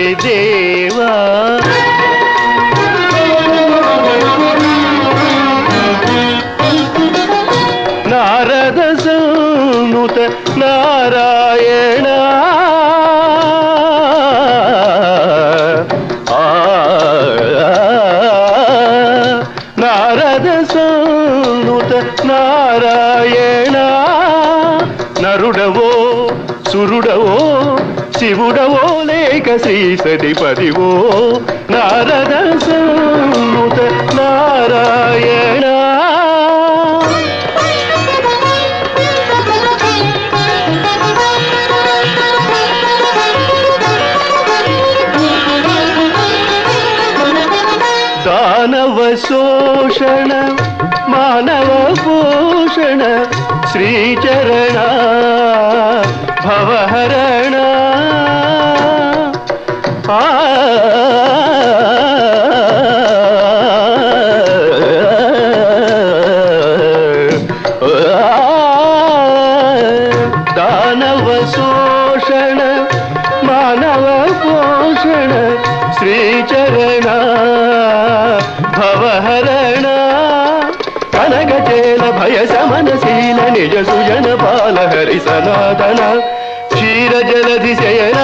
దేవా నారద సూనుత నారాయణ ఆ, నారద సూనుత నారాయణ నరుడవో సురుడవో శివుడవో లేక శ్రీ సతిపదివో నారద సూనుత నారాయణ దానవ శోషణ మానవ భూషణ శ్రీచరణ భవహరణ ఆ దానవ శోషణ మానవ పోషణ శ్రీచరణ భవహరణ కనగచేల భయ శమనశీల నిజ సుజన పాల హరి సనాతన క్షీర జలధి శయన